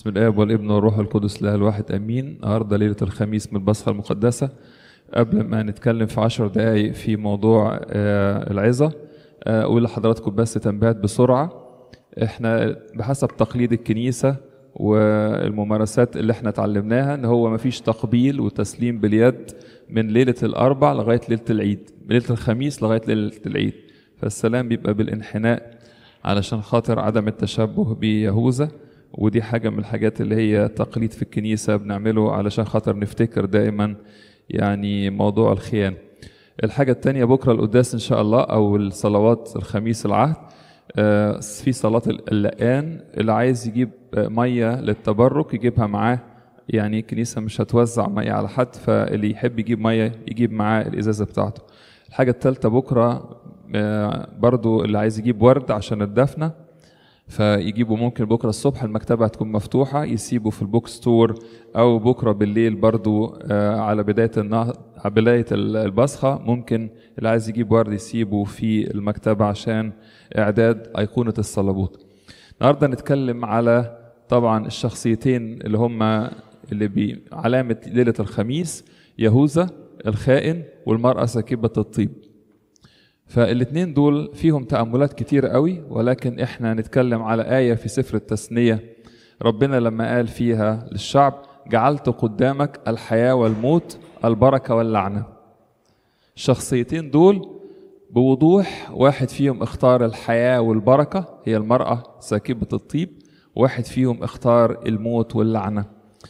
بسم الآب والابن والروح القدس له الواحد أمين النهاردة ليلة الخميس من البصخة المقدسة قبل ما نتكلم في عشر دقايق في موضوع آه، العظة آه، أقول لحضراتكم بس تنبيهات بسرعة احنا بحسب تقليد الكنيسة والممارسات اللي احنا اتعلمناها ان هو مفيش تقبيل وتسليم باليد من ليلة الأربع لغاية ليلة العيد من ليلة الخميس لغاية ليلة العيد فالسلام بيبقى بالانحناء علشان خاطر عدم التشبه بيهوذا ودي حاجة من الحاجات اللي هي تقليد في الكنيسة بنعمله علشان خاطر نفتكر دائما يعني موضوع الخيانة الحاجة التانية بكرة القداس إن شاء الله أو الصلوات الخميس العهد آه، في صلاة اللقان اللي عايز يجيب آه، مية للتبرك يجيبها معاه يعني الكنيسة مش هتوزع مية على حد فاللي يحب يجيب مية يجيب معاه الإزازة بتاعته الحاجة التالتة بكرة آه، برضو اللي عايز يجيب ورد عشان الدفنة فيجيبوا ممكن بكرة الصبح المكتبة هتكون مفتوحة يسيبوا في البوك ستور أو بكرة بالليل برضو آه، على بداية النهر على بداية البصخة ممكن اللي عايز يجيب ورد يسيبه في المكتبة عشان إعداد أيقونة الصليبوت النهاردة نتكلم على طبعا الشخصيتين اللي هم اللي بعلامة ليلة الخميس يهوذا الخائن والمرأة ساكبة الطيب فالاثنين دول فيهم تأملات كتير قوي ولكن احنا نتكلم على آية في سفر التثنية ربنا لما قال فيها للشعب جعلت قدامك الحياة والموت البركة واللعنة الشخصيتين دول بوضوح واحد فيهم اختار الحياة والبركة هي المرأة ساكبة الطيب واحد فيهم اختار الموت واللعنة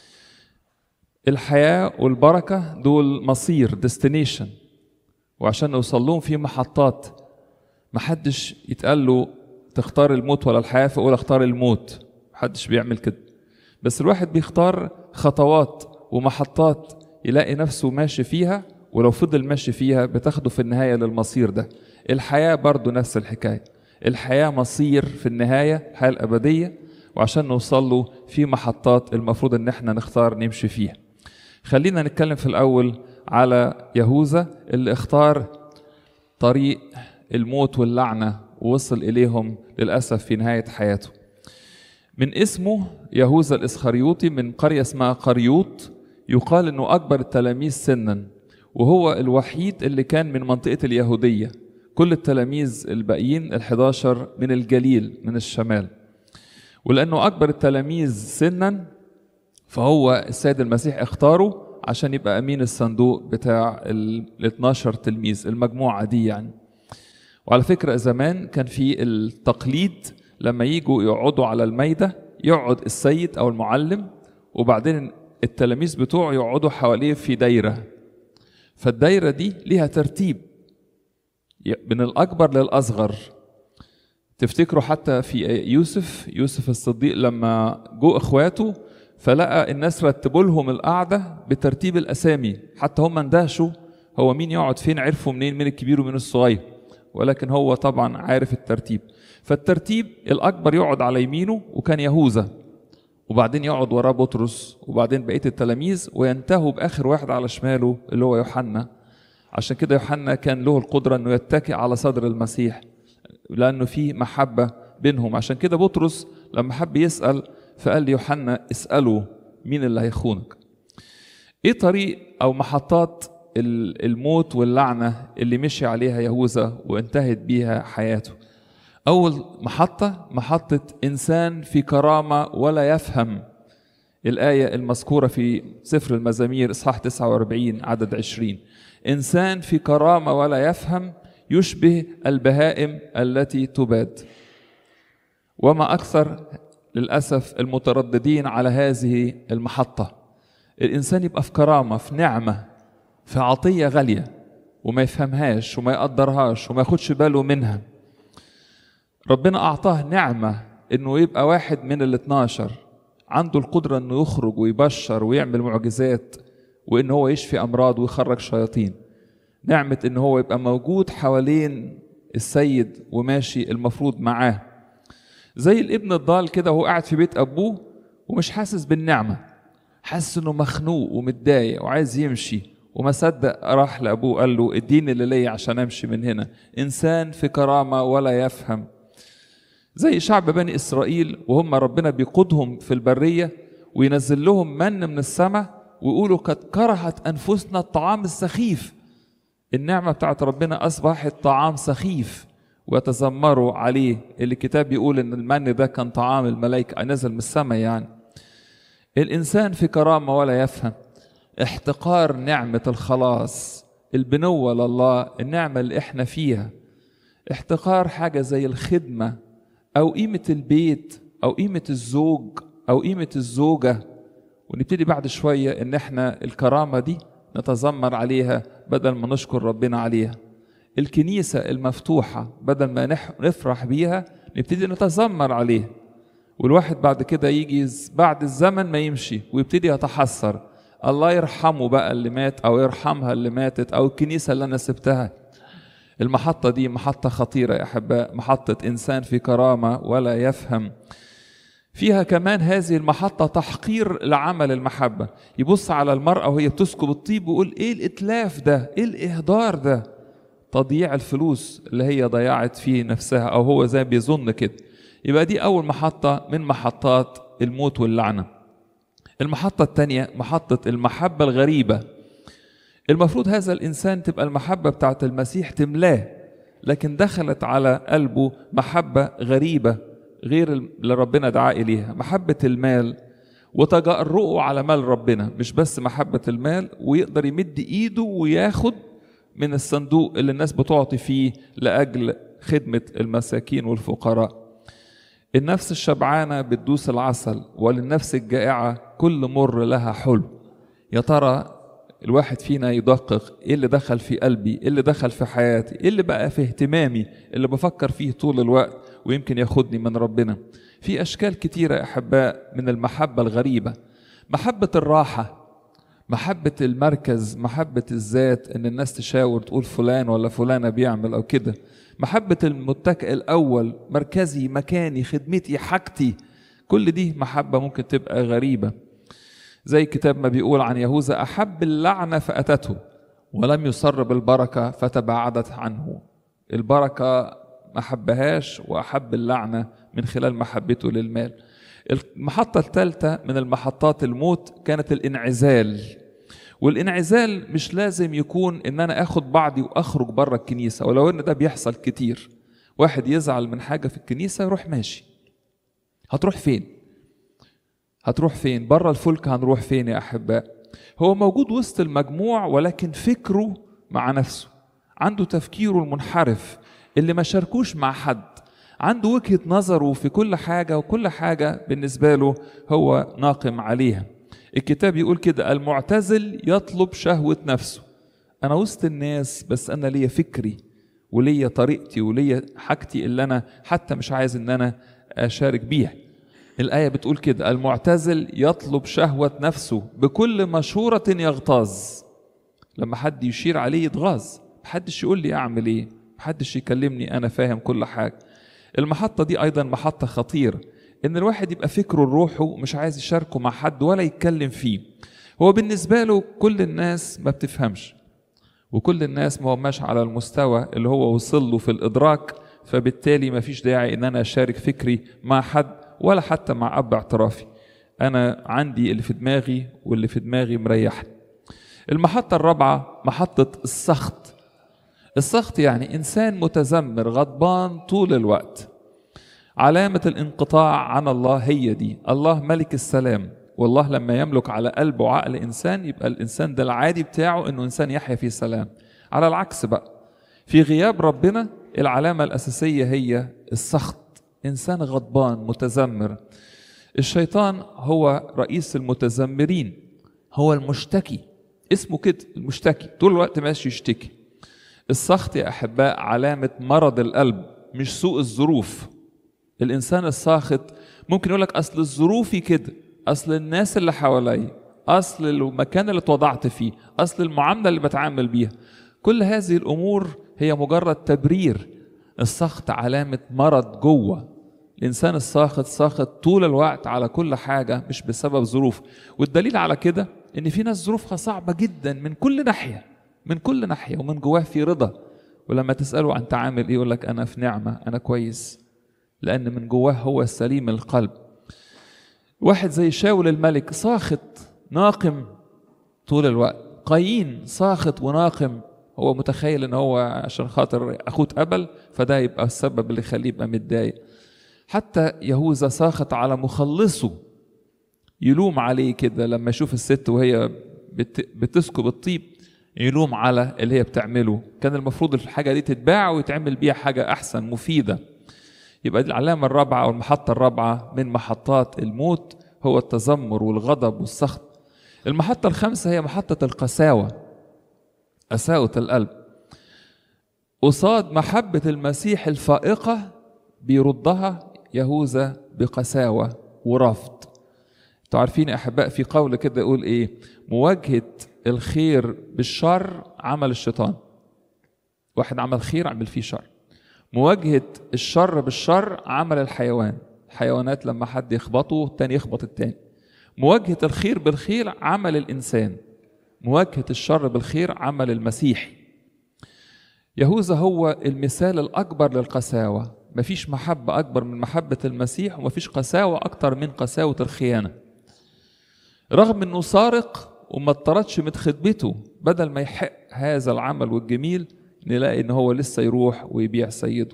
الحياة والبركة دول مصير destination وعشان نوصل لهم في محطات محدش يتقال له تختار الموت ولا الحياة فأقول اختار الموت محدش بيعمل كده بس الواحد بيختار خطوات ومحطات يلاقي نفسه ماشي فيها ولو فضل ماشي فيها بتاخده في النهاية للمصير ده الحياة برضو نفس الحكاية الحياة مصير في النهاية الحياة الأبدية وعشان نوصل له في محطات المفروض ان احنا نختار نمشي فيها خلينا نتكلم في الأول على يهوذا اللي اختار طريق الموت واللعنة ووصل إليهم للأسف في نهاية حياته من اسمه يهوذا الإسخريوطي من قرية اسمها قريوط يقال أنه أكبر التلاميذ سنا وهو الوحيد اللي كان من منطقة اليهودية كل التلاميذ الباقيين الحداشر من الجليل من الشمال ولأنه أكبر التلاميذ سنا فهو السيد المسيح اختاره عشان يبقى امين الصندوق بتاع ال 12 تلميذ المجموعه دي يعني وعلى فكره زمان كان في التقليد لما يجوا يقعدوا على الميده يقعد السيد او المعلم وبعدين التلاميذ بتوعه يقعدوا حواليه في دايره فالدايره دي ليها ترتيب من الاكبر للاصغر تفتكروا حتى في يوسف يوسف الصديق لما جو اخواته فلقى الناس رتبوا لهم القعده بترتيب الاسامي حتى هم اندهشوا هو مين يقعد فين عرفوا منين مين الكبير ومين الصغير ولكن هو طبعا عارف الترتيب فالترتيب الاكبر يقعد على يمينه وكان يهوذا وبعدين يقعد وراه بطرس وبعدين بقيه التلاميذ وينتهوا باخر واحد على شماله اللي هو يوحنا عشان كده يوحنا كان له القدره انه يتكئ على صدر المسيح لانه في محبه بينهم عشان كده بطرس لما حب يسال فقال لي يوحنا اسأله مين اللي هيخونك ايه طريق او محطات الموت واللعنة اللي مشي عليها يهوذا وانتهت بيها حياته اول محطة محطة انسان في كرامة ولا يفهم الآية المذكورة في سفر المزامير إصحاح 49 عدد 20 إنسان في كرامة ولا يفهم يشبه البهائم التي تباد وما أكثر للأسف المترددين على هذه المحطة الإنسان يبقى في كرامة في نعمة في عطية غالية وما يفهمهاش وما يقدرهاش وما ياخدش باله منها ربنا أعطاه نعمة إنه يبقى واحد من ال 12 عنده القدرة إنه يخرج ويبشر ويعمل معجزات وإن هو يشفي أمراض ويخرج شياطين نعمة إن هو يبقى موجود حوالين السيد وماشي المفروض معاه زي الابن الضال كده وهو قاعد في بيت ابوه ومش حاسس بالنعمه حاسس انه مخنوق ومتضايق وعايز يمشي وما صدق راح لابوه قال له اديني اللي ليا عشان امشي من هنا انسان في كرامه ولا يفهم زي شعب بني إسرائيل وهم ربنا بيقودهم في البرية وينزل لهم من من السماء ويقولوا قد كرهت أنفسنا الطعام السخيف النعمة بتاعت ربنا أصبحت طعام سخيف ويتذمروا عليه اللي الكتاب بيقول إن المن ده كان طعام الملائكة نزل من السماء يعني الإنسان في كرامة ولا يفهم احتقار نعمة الخلاص البنوة لله النعمة اللي احنا فيها احتقار حاجة زي الخدمة أو قيمة البيت أو قيمة الزوج أو قيمة الزوجة ونبتدي بعد شوية إن احنا الكرامة دي نتذمر عليها بدل ما نشكر ربنا عليها الكنيسة المفتوحة بدل ما نفرح بيها نبتدي نتذمر عليها والواحد بعد كده يجي بعد الزمن ما يمشي ويبتدي يتحسر الله يرحمه بقى اللي مات او يرحمها اللي ماتت او الكنيسه اللي انا سبتها المحطه دي محطه خطيره يا احباء محطه انسان في كرامه ولا يفهم فيها كمان هذه المحطة تحقير لعمل المحبة يبص على المرأة وهي بتسكب الطيب ويقول ايه الاتلاف ده ايه الاهدار ده تضييع الفلوس اللي هي ضيعت فيه نفسها او هو زي بيظن كده يبقى دي اول محطة من محطات الموت واللعنة المحطة الثانية محطة المحبة الغريبة المفروض هذا الإنسان تبقى المحبة بتاعت المسيح تملاه لكن دخلت على قلبه محبة غريبة غير اللي ربنا دعا إليها محبة المال وتجرؤه على مال ربنا مش بس محبة المال ويقدر يمد إيده وياخد من الصندوق اللي الناس بتعطي فيه لأجل خدمة المساكين والفقراء النفس الشبعانة بتدوس العسل وللنفس الجائعة كل مر لها حلو يا ترى الواحد فينا يدقق ايه اللي دخل في قلبي ايه اللي دخل في حياتي ايه اللي بقى في اهتمامي اللي بفكر فيه طول الوقت ويمكن ياخدني من ربنا في اشكال كتيره يا احباء من المحبه الغريبه محبه الراحه محبة المركز محبة الذات ان الناس تشاور تقول فلان ولا فلانة بيعمل او كده محبة المتكئ الاول مركزي مكاني خدمتي حاجتي كل دي محبة ممكن تبقى غريبة زي الكتاب ما بيقول عن يهوذا أحب اللعنة فأتته ولم يصر بالبركة فتباعدت عنه البركة ما حبهاش وأحب اللعنة من خلال محبته للمال المحطة الثالثة من المحطات الموت كانت الانعزال والانعزال مش لازم يكون ان انا اخد بعضي واخرج بره الكنيسة ولو ان ده بيحصل كتير واحد يزعل من حاجة في الكنيسة يروح ماشي هتروح فين هتروح فين بره الفلك هنروح فين يا احباء هو موجود وسط المجموع ولكن فكره مع نفسه عنده تفكيره المنحرف اللي ما شاركوش مع حد عنده وجهة نظره في كل حاجة وكل حاجة بالنسبة له هو ناقم عليها الكتاب يقول كده المعتزل يطلب شهوة نفسه أنا وسط الناس بس أنا ليا فكري وليا طريقتي وليا حاجتي اللي أنا حتى مش عايز إن أنا أشارك بيها الآية بتقول كده المعتزل يطلب شهوة نفسه بكل مشورة يغتاظ لما حد يشير عليه يتغاظ محدش يقول لي أعمل إيه محدش يكلمني أنا فاهم كل حاجة المحطة دي أيضا محطة خطيرة إن الواحد يبقى فكره لروحه مش عايز يشاركه مع حد ولا يتكلم فيه هو بالنسبة له كل الناس ما بتفهمش وكل الناس ما هماش على المستوى اللي هو وصل له في الإدراك فبالتالي ما فيش داعي إن أنا أشارك فكري مع حد ولا حتى مع أب اعترافي أنا عندي اللي في دماغي واللي في دماغي مريحني المحطة الرابعة محطة السخط السخط يعني إنسان متذمر غضبان طول الوقت علامة الانقطاع عن الله هي دي الله ملك السلام والله لما يملك على قلب وعقل إنسان يبقى الإنسان ده العادي بتاعه إنه إنسان يحيا في سلام على العكس بقى في غياب ربنا العلامة الأساسية هي السخط إنسان غضبان متذمر الشيطان هو رئيس المتذمرين هو المشتكي اسمه كده المشتكي طول الوقت ماشي يشتكي السخط يا أحباء علامة مرض القلب مش سوء الظروف الإنسان الساخط ممكن يقول لك أصل ظروفي كده أصل الناس اللي حواليا أصل المكان اللي اتوضعت فيه أصل المعاملة اللي بتعامل بيها كل هذه الأمور هي مجرد تبرير السخط علامة مرض جوه الإنسان الساخط ساخط طول الوقت على كل حاجة مش بسبب ظروف والدليل على كده إن في ناس ظروفها صعبة جدا من كل ناحية من كل ناحية ومن جواه في رضا ولما تسأله أنت عامل إيه يقول لك أنا في نعمة أنا كويس لأن من جواه هو السليم القلب واحد زي شاول الملك ساخط ناقم طول الوقت قايين ساخط وناقم هو متخيل ان هو عشان خاطر اخوه اتقبل فده يبقى السبب اللي يخليه يبقى متضايق حتى يهوذا ساخط على مخلصه يلوم عليه كده لما يشوف الست وهي بت... بتسكب الطيب يلوم على اللي هي بتعمله كان المفروض الحاجة دي تتباع ويتعمل بيها حاجة أحسن مفيدة يبقى دي العلامة الرابعة أو المحطة الرابعة من محطات الموت هو التذمر والغضب والسخط المحطة الخامسة هي محطة القساوة قساوة القلب قصاد محبة المسيح الفائقة بيردها يهوذا بقساوة ورفض انتوا عارفين يا احباء في قول كده يقول ايه مواجهة الخير بالشر عمل الشيطان واحد عمل خير عمل فيه شر مواجهة الشر بالشر عمل الحيوان الحيوانات لما حد يخبطه التاني يخبط التاني مواجهة الخير بالخير عمل الإنسان مواجهة الشر بالخير عمل المسيحي يهوذا هو المثال الأكبر للقساوة مفيش محبة أكبر من محبة المسيح ومفيش قساوة أكتر من قساوة الخيانة رغم أنه سارق وما اضطردش من خدمته بدل ما يحق هذا العمل والجميل نلاقي ان هو لسه يروح ويبيع سيده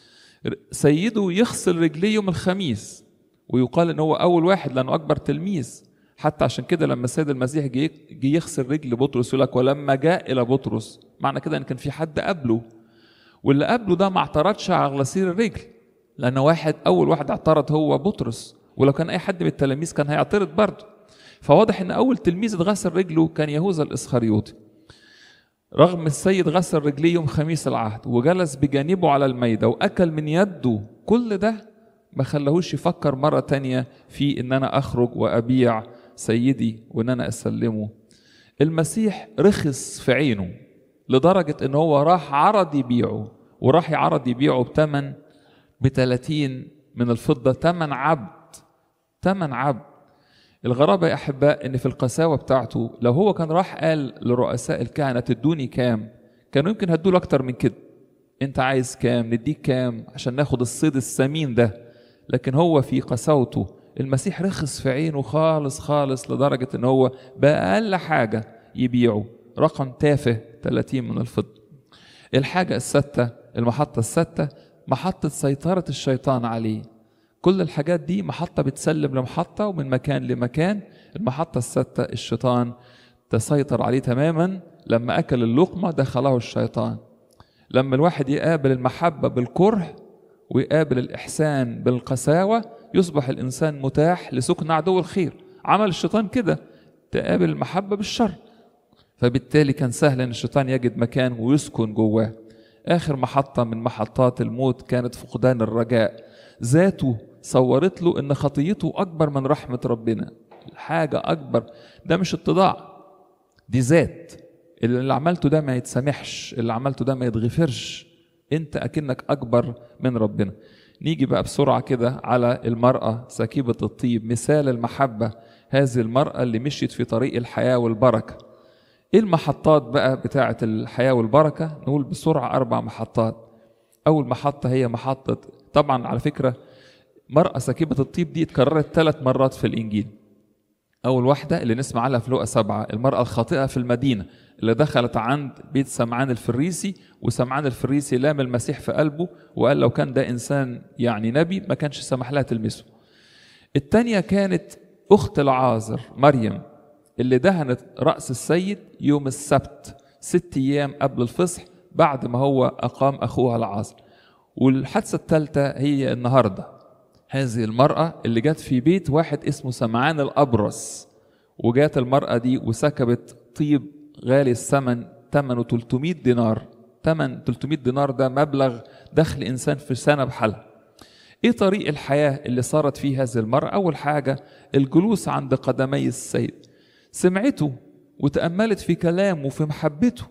سيده يغسل رجليه يوم الخميس ويقال ان هو اول واحد لانه اكبر تلميذ حتى عشان كده لما السيد المسيح جه جه يغسل رجل بطرس يقول لك ولما جاء الى بطرس معنى كده ان كان في حد قبله واللي قبله ده ما اعترضش على غسيل الرجل لان واحد اول واحد اعترض هو بطرس ولو كان اي حد من التلاميذ كان هيعترض برضه فواضح ان اول تلميذ اتغسل رجله كان يهوذا الاسخريوطي رغم السيد غسل رجليه يوم خميس العهد وجلس بجانبه على الميدة وأكل من يده كل ده ما خلاهوش يفكر مرة تانية في إن أنا أخرج وأبيع سيدي وإن أنا أسلمه المسيح رخص في عينه لدرجة إن هو راح عرض يبيعه وراح يعرض يبيعه بتمن بتلاتين من الفضة تمن عبد تمن عبد الغرابة يا أحباء إن في القساوة بتاعته لو هو كان راح قال لرؤساء الكهنة تدوني كام كانوا يمكن هدوا أكتر من كده أنت عايز كام نديك كام عشان ناخد الصيد الثمين ده لكن هو في قساوته المسيح رخص في عينه خالص خالص لدرجة إن هو بأقل حاجة يبيعه رقم تافه 30 من الفضة الحاجة الستة المحطة الستة محطة سيطرة الشيطان عليه كل الحاجات دي محطة بتسلم لمحطة ومن مكان لمكان المحطة الستة الشيطان تسيطر عليه تماما لما أكل اللقمة دخله الشيطان لما الواحد يقابل المحبة بالكره ويقابل الإحسان بالقساوة يصبح الإنسان متاح لسكن عدو الخير عمل الشيطان كده تقابل المحبة بالشر فبالتالي كان سهل أن الشيطان يجد مكان ويسكن جواه آخر محطة من محطات الموت كانت فقدان الرجاء ذاته صورت له ان خطيته اكبر من رحمه ربنا حاجه اكبر ده مش اتضاع دي ذات اللي عملته ده ما يتسامحش اللي عملته ده ما يتغفرش انت اكنك اكبر من ربنا نيجي بقى بسرعه كده على المراه سكيبه الطيب مثال المحبه هذه المراه اللي مشيت في طريق الحياه والبركه ايه المحطات بقى بتاعه الحياه والبركه نقول بسرعه اربع محطات اول محطه هي محطه طبعا على فكره مرأة سكيبة الطيب دي اتكررت ثلاث مرات في الإنجيل أول واحدة اللي نسمع عنها في لقا سبعة المرأة الخاطئة في المدينة اللي دخلت عند بيت سمعان الفريسي وسمعان الفريسي لام المسيح في قلبه وقال لو كان ده إنسان يعني نبي ما كانش سمح لها تلمسه التانية كانت أخت العازر مريم اللي دهنت رأس السيد يوم السبت ست أيام قبل الفصح بعد ما هو أقام أخوها العازر والحادثة الثالثة هي النهاردة هذه المرأة اللي جت في بيت واحد اسمه سمعان الأبرص وجات المرأة دي وسكبت طيب غالي الثمن ثمنه 300 دينار ثمن 300 دينار ده مبلغ دخل إنسان في سنة بحالها إيه طريق الحياة اللي صارت فيه هذه المرأة أول حاجة الجلوس عند قدمي السيد سمعته وتأملت في كلامه وفي محبته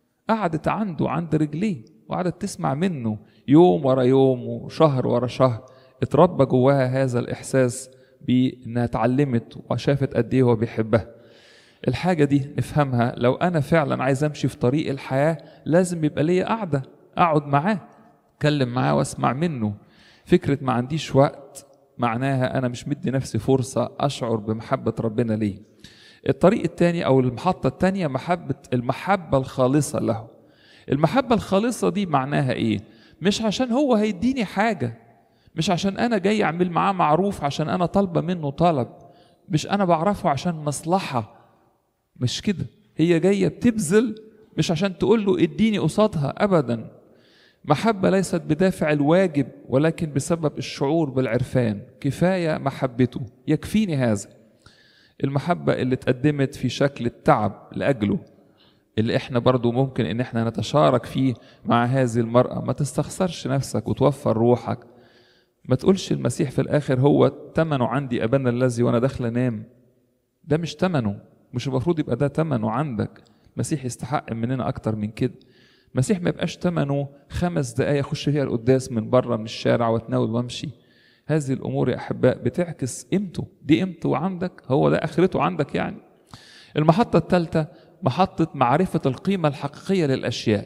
قعدت عنده عند رجليه وقعدت تسمع منه يوم ورا يوم وشهر ورا شهر اتربى جواها هذا الإحساس بإنها اتعلمت وشافت قد إيه هو بيحبها الحاجة دي نفهمها لو أنا فعلا عايز أمشي في طريق الحياة لازم يبقى ليا قعدة أقعد معاه أتكلم معاه وأسمع منه فكرة ما عنديش وقت معناها أنا مش مدي نفسي فرصة أشعر بمحبة ربنا ليه الطريق الثاني أو المحطة الثانية محبة المحبة الخالصة له المحبة الخالصة دي معناها إيه؟ مش عشان هو هيديني حاجة مش عشان أنا جاي أعمل معاه معروف عشان أنا طالبة منه طلب مش أنا بعرفه عشان مصلحة مش كده هي جاية بتبذل مش عشان تقول له اديني قصادها أبدا محبة ليست بدافع الواجب ولكن بسبب الشعور بالعرفان كفاية محبته يكفيني هذا المحبة اللي اتقدمت في شكل التعب لأجله اللي احنا برضو ممكن ان احنا نتشارك فيه مع هذه المرأة ما تستخسرش نفسك وتوفر روحك ما تقولش المسيح في الاخر هو تمنه عندي ابانا الذي وانا داخل انام ده مش تمنه مش المفروض يبقى ده تمنه عندك المسيح يستحق مننا اكتر من كده المسيح ما يبقاش تمنه خمس دقايق اخش فيها القداس من بره من الشارع واتناول وامشي هذه الامور يا احباء بتعكس قيمته دي قيمته عندك هو ده اخرته عندك يعني المحطه الثالثه محطه معرفه القيمه الحقيقيه للاشياء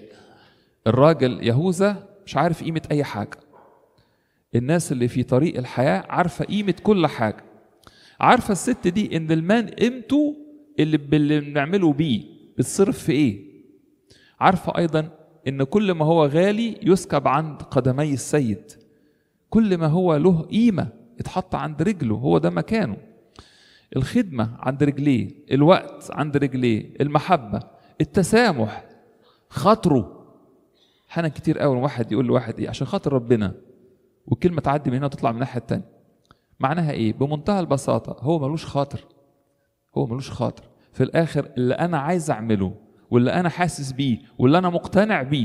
الراجل يهوذا مش عارف قيمه اي حاجه الناس اللي في طريق الحياه عارفه قيمه كل حاجه عارفه الست دي ان المال قيمته اللي اللي بنعمله بيه بتصرف في ايه عارفه ايضا ان كل ما هو غالي يسكب عند قدمي السيد كل ما هو له قيمه يتحط عند رجله هو ده مكانه الخدمه عند رجليه الوقت عند رجليه المحبه التسامح خاطره احيانا كتير قوي واحد يقول لواحد ايه عشان خاطر ربنا والكلمه تعدي من هنا وتطلع من الناحيه التانيه معناها ايه بمنتهى البساطه هو ملوش خاطر هو ملوش خاطر في الاخر اللي انا عايز اعمله واللي انا حاسس بيه واللي انا مقتنع بيه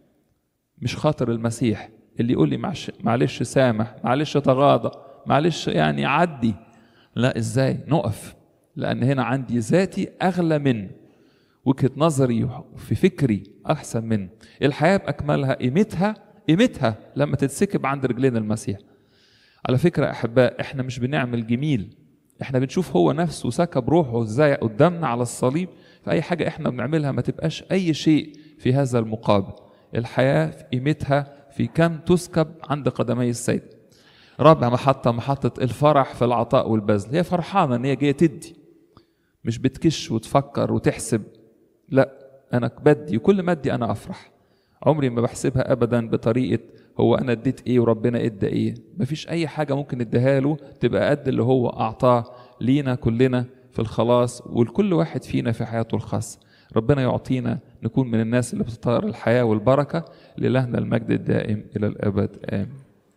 مش خاطر المسيح اللي يقول لي معش معلش سامح معلش تغاضى معلش يعني عدي لا ازاي نقف لان هنا عندي ذاتي اغلى من وجهه نظري في فكري احسن من الحياه باكملها قيمتها قيمتها لما تتسكب عند رجلين المسيح على فكره احباء احنا مش بنعمل جميل احنا بنشوف هو نفسه سكب روحه ازاي قدامنا على الصليب فاي حاجه احنا بنعملها ما تبقاش اي شيء في هذا المقابل الحياه في قيمتها في كم تسكب عند قدمي السيد رابع محطة محطة الفرح في العطاء والبذل هي فرحانة ان هي جاية تدي مش بتكش وتفكر وتحسب لا انا بدي وكل ما ادي انا افرح عمري ما بحسبها ابدا بطريقة هو انا اديت ايه وربنا ادى ايه مفيش اي حاجة ممكن اديها له تبقى قد اللي هو اعطاه لينا كلنا في الخلاص ولكل واحد فينا في حياته الخاصة ربنا يعطينا نكون من الناس اللي بتطهر الحياة والبركة لإلهنا المجد الدائم إلى الأبد آمين